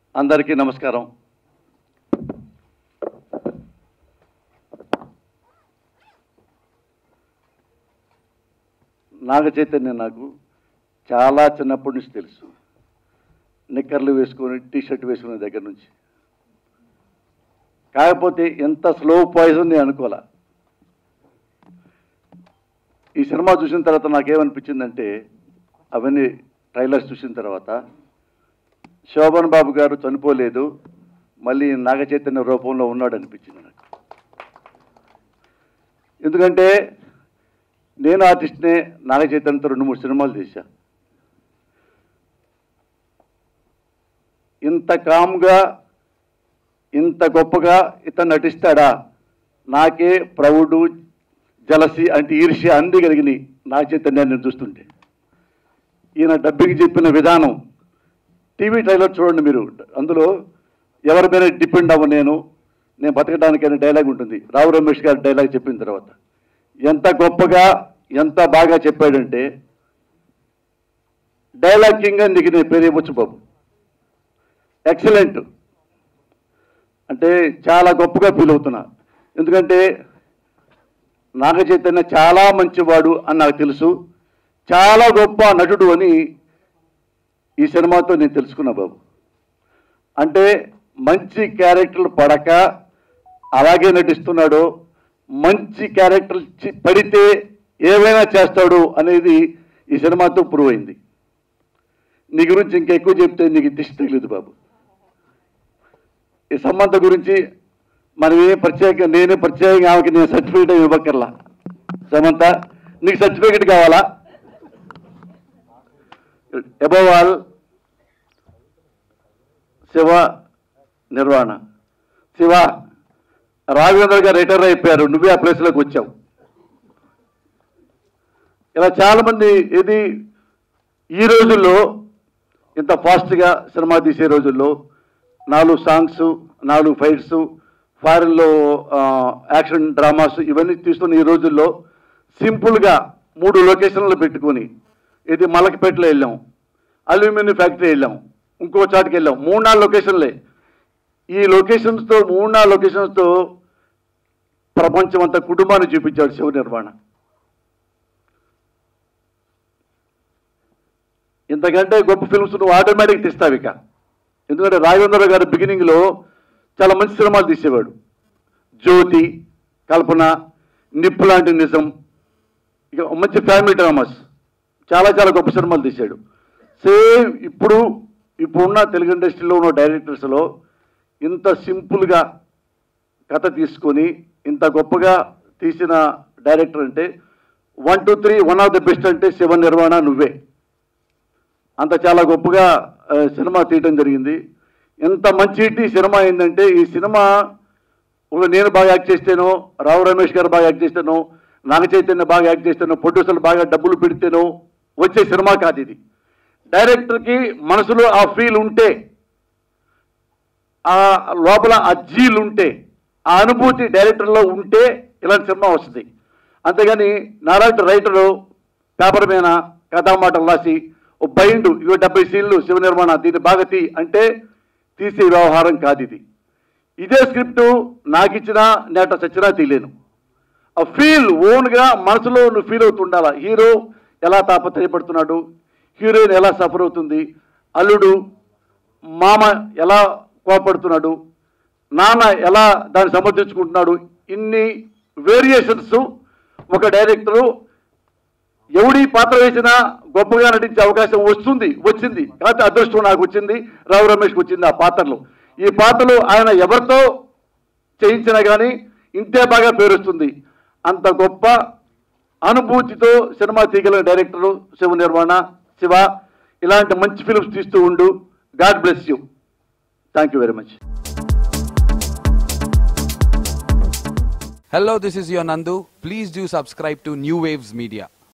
అందరికీ నమస్కారం నాగ చైతన్య నాకు చాలా చిన్నప్పటి నుంచి తెలుసు నిక్కర్లు వేసుకొని టీ షర్ట్ వేసుకునే దగ్గర నుంచి కాకపోతే ఎంత స్లో పాయిజన్ నేను అనుకోలే ఈ సినిమా చూసిన తర్వాత నాకేమనిపించిందంటే అవన్నీ ట్రైలర్స్ చూసిన తర్వాత శోభన్ బాబు గారు చనిపోలేదు మళ్ళీ నాగ చైతన్య రూపంలో ఉన్నాడు అనిపించింది నాకు ఎందుకంటే నేను ఆర్టిస్ట్నే నాగ చైతన్యతో రెండు మూడు సినిమాలు చేశా ఇంత కామ్గా ఇంత గొప్పగా ఇతను నటిస్తాడా నాకే ప్రౌఢు జలసి అంటే ఈర్ష్య అంది కలిగినాయి నా చైతన్యాన్ని నేను చూస్తుంటే ఈయన డబ్బికి చెప్పిన విధానం టీవీ ట్రైలర్ చూడండి మీరు అందులో ఎవరి మీద డిపెండ్ అవ్వ నేను నేను బతకడానికి అనే డైలాగ్ ఉంటుంది రావు రమేష్ గారి డైలాగ్ చెప్పిన తర్వాత ఎంత గొప్పగా ఎంత బాగా చెప్పాడంటే డైలాగ్ కింగ్ అని నీకు నేను పేరు ఇవ్వచ్చు బాబు ఎక్సలెంట్ అంటే చాలా గొప్పగా ఫీల్ అవుతున్నా ఎందుకంటే నాగ చైతన్య చాలా మంచివాడు అని నాకు తెలుసు చాలా గొప్ప నటుడు అని ఈ సినిమాతో నేను తెలుసుకున్నా బాబు అంటే మంచి క్యారెక్టర్లు పడక అలాగే నటిస్తున్నాడు మంచి క్యారెక్టర్ పడితే ఏమైనా చేస్తాడు అనేది ఈ సినిమాతో ప్రూవ్ అయింది నీ గురించి ఇంకా ఎక్కువ చెప్తే నీకు దిష్టి తగిలేదు బాబు ఈ సంబంధ గురించి మనం ఏ ప్రత్యేక నేనే ప్రత్యేకంగా ఆమెకి నేను సర్టిఫికేట్ ఇవ్వక్కర్లా సమంత నీకు సర్టిఫికేట్ కావాలా అబౌవ్ ఆల్ శివ నిర్వహణ శివ రాఘవేంద్ర గారు రిటైర్ అయిపోయారు నువ్వే ఆ ప్లేస్లోకి వచ్చావు ఇలా చాలామంది ఇది ఈ రోజుల్లో ఇంత ఫాస్ట్గా సినిమా తీసే రోజుల్లో నాలుగు సాంగ్స్ నాలుగు ఫైట్స్ ఫారెన్లో యాక్షన్ డ్రామాస్ ఇవన్నీ తీస్తున్న ఈ రోజుల్లో సింపుల్గా మూడు లొకేషన్లు పెట్టుకొని ఇది మలకపేటలో వెళ్ళాం అల్యూమినియం ఫ్యాక్టరీ వెళ్ళాం ఇంకో చాటుకి వెళ్ళాం మూడు నాలుగు లొకేషన్లే ఈ లొకేషన్స్తో మూడు నాలుగు లొకేషన్స్తో ప్రపంచం అంతా కుటుంబాన్ని చూపించాడు శివ నిర్మాణ ఇంతకంటే గొప్ప ఫిల్మ్స్ నువ్వు ఆటోమేటిక్ తీస్తావు ఇక ఎందుకంటే రాఘవేంద్ర గారు బిగినింగ్లో చాలా మంచి సినిమాలు తీసేవాడు జ్యోతి కల్పన నిప్పు లాంటి నిజం ఇక మంచి ఫ్యామిలీ డ్రామాస్ చాలా చాలా గొప్ప సినిమాలు తీశాడు సేమ్ ఇప్పుడు ఇప్పుడున్న తెలుగు ఇండస్ట్రీలో ఉన్న డైరెక్టర్స్లో ఇంత సింపుల్గా కథ తీసుకొని ఇంత గొప్పగా తీసిన డైరెక్టర్ అంటే one two three one of the best అంటే శివ నిర్వాణ నువ్వే అంత చాలా గొప్పగా ఆ, సినిమా తీయటం జరిగింది ఎంత మంచి హిట్ ఈ సినిమా ఏంటంటే ఈ సినిమా ఒక నేను బాగా యాక్ట్ చేస్తేనో రావు రమేష్ గారు బాగా యాక్ట్ చేస్తేనో నాగ చైతన్య బాగా యాక్ట్ చేస్తేనో ప్రొడ్యూసర్లు బాగా డబ్బులు పెడితేనో వచ్చే సినిమా కాదు ఇది డైరెక్టర్కి మనసులో ఆ ఫీల్ ఉంటే ఆ లోపల ఆ జీల్ ఉంటే ఆ అనుభూతి డైరెక్టర్లో ఉంటే ఇలాంటి సినిమా వస్తుంది అంతేగాని నాలాంటి రైటరు పేపర్ మీద కథామాటలు రాసి ఓ బైండ్ ఇవో డెబ్బై సీన్లు శివ నిర్మాణ దీన్ని బాగా తీ అంటే తీసే వ్యవహారం కాదు ఇది ఇదే స్క్రిప్ట్ నాకు ఇచ్చినా నేట చచ్చినా తీయలేను ఆ ఫీల్ ఓన్గా మనసులో నువ్వు ఫీల్ అవుతుండాలా హీరో ఎలా తాపత్రయపడుతున్నాడు హీరోయిన్ ఎలా సఫర్ అవుతుంది అల్లుడు మామ ఎలా కోపడుతున్నాడు నాన్న ఎలా దాన్ని సమర్థించుకుంటున్నాడు ఇన్ని వేరియేషన్స్ ఒక డైరెక్టరు ఎవడి పాత్ర వేసినా గొప్పగా నటించే అవకాశం వస్తుంది వచ్చింది కాకపోతే అదృష్టం నాకు వచ్చింది రావు రమేష్కి వచ్చింది ఆ పాత్రలు ఈ పాత్రలు ఆయన ఎవరితో చేయించినా కానీ ఇంతే బాగా పేరుస్తుంది అంత గొప్ప అనుభూతితో సినిమా తీయగలిగిన డైరెక్టరు శివ నిర్మాణ శివ ఇలాంటి మంచి ఫిల్మ్స్ తీస్తూ ఉండు god bless you thank you very much Hello, this is your Nandu. Please do subscribe to New Waves Media.